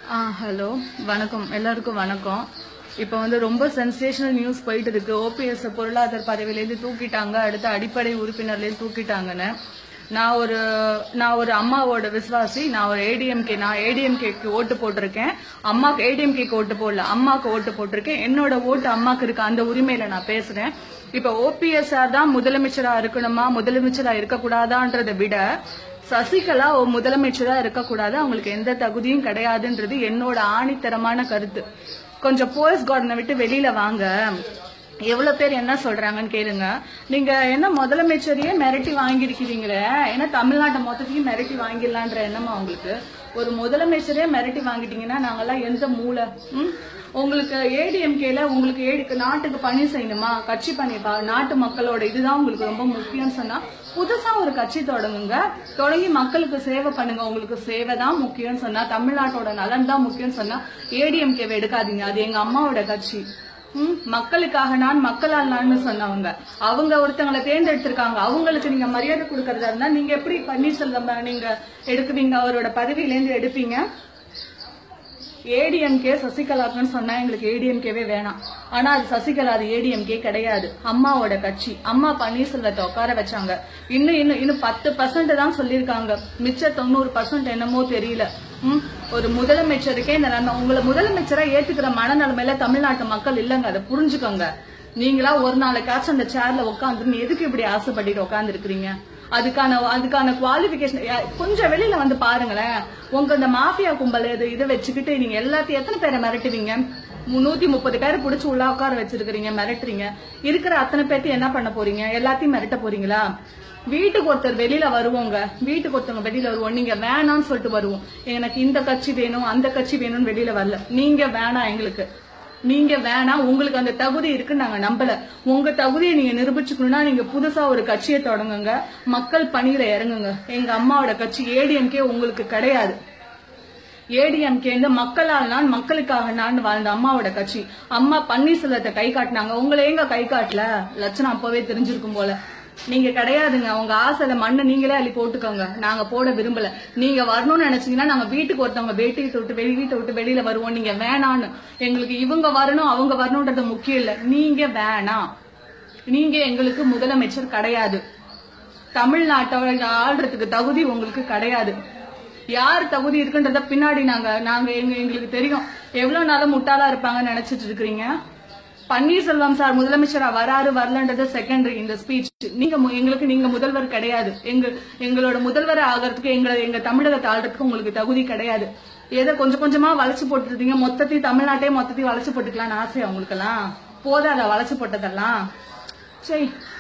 ஆ hello வணக்கம் எல்லாருக்கும் வணக்கம் இப்போ வந்து ரொம்ப சென்சேஷனல் நியூஸ் போயிட்டு இருக்கு ஓபிஎஸ் பொருளாதார பதவியிலேருந்து தூக்கிட்டாங்க அடுத்து அடிப்படை உறுப்பினர்லேருந்து தூக்கிட்டாங்கன்னு நான் ஒரு நான் ஒரு அம்மாவோட விசுவாசி நான் ஒரு ஏடிஎம்கே நான் ஏடிஎம்கேக்கு ஓட்டு போட்டிருக்கேன் அம்மாக்கு ஏடிஎம்கேக்கு ஓட்டு போடல அம்மாக்கு ஓட்டு போட்டிருக்கேன் என்னோட ஓட்டு அம்மாக்கு இருக்கு அந்த உரிமையில நான் பேசுறேன் இப்ப ஓபிஎஸ் தான் முதலமைச்சரா இருக்கணுமா முதலமைச்சரா இருக்கக்கூடாதான்றதை விட சசிகலா ஒரு முதலமைச்சரா இருக்கக்கூடாது அவங்களுக்கு எந்த தகுதியும் கிடையாதுன்றது என்னோட ஆணித்தரமான கருத்து கொஞ்சம் போலீஸ் கார்டனை விட்டு வெளியில வாங்க எவ்வளவு பேர் என்ன சொல்றாங்கன்னு கேளுங்க நீங்க என்ன முதலமைச்சரையே மிரட்டி வாங்கியிருக்கிறீங்களே ஏன்னா தமிழ்நாட்டை மொத்தத்தையும் மிரட்டி வாங்கிடலான்ற எண்ணமா உங்களுக்கு ஒரு முதலமைச்சரே மிரட்டி வாங்கிட்டீங்கன்னா நாங்கெல்லாம் எந்த மூளை ம்? உங்களுக்கு ஏடிஎம்கேல உங்களுக்கு ஏடி நாட்டுக்கு பணி செய்யணுமா கட்சி பணி பா- நாட்டு மக்களோட இதுதான் உங்களுக்கு ரொம்ப முக்கியம் சொன்னா புதுசா ஒரு கட்சி தொடங்குங்க தொடங்கி மக்களுக்கு சேவை பண்ணுங்க உங்களுக்கு சேவை தான் முக்கியம் சொன்னா தமிழ்நாட்டோட நலன் தான் முக்கியம் சொன்னா ஏடிஎம்கேவை எடுக்காதீங்க அது எங்க அம்மாவோட கட்சி ம், மக்களுக்காக நான் மக்களால் நான் சொன்னவங்க அவங்க ஒருத்தங்களை தேர்ந்தெடுத்திருக்காங்க அவங்களுக்கு நீங்க மரியாதை கொடுக்கறதா இருந்தா நீங்க எப்படி பன்னீர்செல்வம் நீங்க எடுக்குவீங்க அவரோட பதவியிலேருந்து எடுப்பீங்க ஏடிஎம்கே சசிகலாக்குன்னு சொன்னா எங்களுக்கு ஏடிஎம்கேவே வேணாம் ஆனா அது சசிகலா அது ஏடிஎம்கே கிடையாது அம்மாவோட கட்சி அம்மா பன்னீர்செல்வத்தை உட்கார வச்சாங்க இன்னும் இன்னும் இன்னும் பத்து பர்சன்ட் தான் சொல்லியிருக்காங்க மிச்ச தொண்ணூறு பர்சன்ட் என்னமோ தெரியல ம், ஒரு முதலமைச்சருக்கே இந்த நன்மை உங்களை முதலமைச்சரா ஏத்துக்கிற மனநிலைமையில தமிழ்நாட்டு மக்கள் இல்லைங்க அதை புரிஞ்சுக்கோங்க நீங்களா ஒரு நாளைக்காச்சும் அந்த சேர்ல உட்காந்துருந்து எதுக்கு இப்படி ஆசைப்பட்டுட்டு உட்கார்ந்து இருக்கிறீங்க அதுக்கான அதுக்கான குவாலிபிகேஷன் கொஞ்சம் வெளியில வந்து பாருங்களேன் உங்க இந்த மாஃபியா கும்பல் இது இதை வச்சுக்கிட்டு நீங்க எல்லாத்தையும் எத்தனை பேரை மிரட்டுவீங்க நூத்தி முப்பது பேரை புடிச்சு உள்ள உட்கார வச்சிருக்கீங்க மிரட்டுறீங்க இருக்கிற அத்தனை பேர்த்தையும் என்ன பண்ண போறீங்க எல்லாத்தையும் மிரட்ட போறீங்களா வீட்டுக்கு ஒருத்தர் வெளியில வருவோங்க வீட்டுக்கு ஒருத்தவங்க வெளியில வருவோம் நீங்க வேணாம்னு சொல்லிட்டு வருவோம் எனக்கு இந்த கட்சி வேணும் அந்த கட்சி வேணும்னு வெளியில வரல நீங்க வேணாம் எங்களுக்கு நீங்க வேணாம் உங்களுக்கு அந்த தகுதி இருக்குன்னு நாங்க நம்பல உங்க தகுதியை நீங்க நிரூபிச்சுக்கணும்னா நீங்க புதுசா ஒரு கட்சியை தொடங்குங்க மக்கள் பணியில இறங்குங்க எங்க அம்மாவோட கட்சி ஏடிஎம்கே உங்களுக்கு கிடையாது ஏடிஎம்கே வந்து மக்களால் நான் மக்களுக்காக நான் வாழ்ந்த அம்மாவோட கட்சி அம்மா பன்னீர்செல்வத்தை கை காட்டினாங்க உங்களை எங்க கை காட்டல லட்சணம் அப்பவே தெரிஞ்சிருக்கும் போல நீங்க கிடையாதுங்க உங்க ஆசையில மண்ணை நீங்களே அள்ளி போட்டுக்கோங்க நாங்க போட விரும்பல நீங்க வரணும்னு நினைச்சீங்கன்னா நாங்க வீட்டுக்கு ஒருத்தவங்க வீட்டுக்கு விட்டு வெளி வீட்டை விட்டு வெளியில வருவோம் நீங்க வேணான்னு எங்களுக்கு இவங்க வரணும் அவங்க வரணும்ன்றது முக்கியம் இல்ல நீங்க வேணாம் நீங்க எங்களுக்கு முதலமைச்சர் கிடையாது தமிழ்நாட்டோட ஆள்றதுக்கு தகுதி உங்களுக்கு கிடையாது யார் தகுதி இருக்குன்றத பின்னாடி நாங்க நாங்க எங்க எங்களுக்கு தெரியும் எவ்வளவு நாளும் முட்டாளா இருப்பாங்கன்னு நினைச்சிட்டு இருக்கிறீங்க பன்னீர்செல்வம் சார் முதலமைச்சரா வராரு வரலன்றது செகண்டரி இந்த ஸ்பீச் நீங்க மு- எங்களுக்கு நீங்க முதல்வர் கிடையாது எங்க எங்களோட முதல்வர் ஆகிறதுக்கு எங்களை எங்க தமிழகத்தை ஆள்றதுக்கு உங்களுக்கு தகுதி கிடையாது ஏதோ கொஞ்சம் கொஞ்சமா வளைச்சு போட்டுருந்தீங்க மொத்தத்தையும் தமிழ்நாட்டையே மொத்தத்தையும் வளைச்சு போட்டுக்கலாம்னு ஆசை அவங்களுக்கெல்லாம் போதாதா வளைச்சு போட்டதெல்லாம் சரி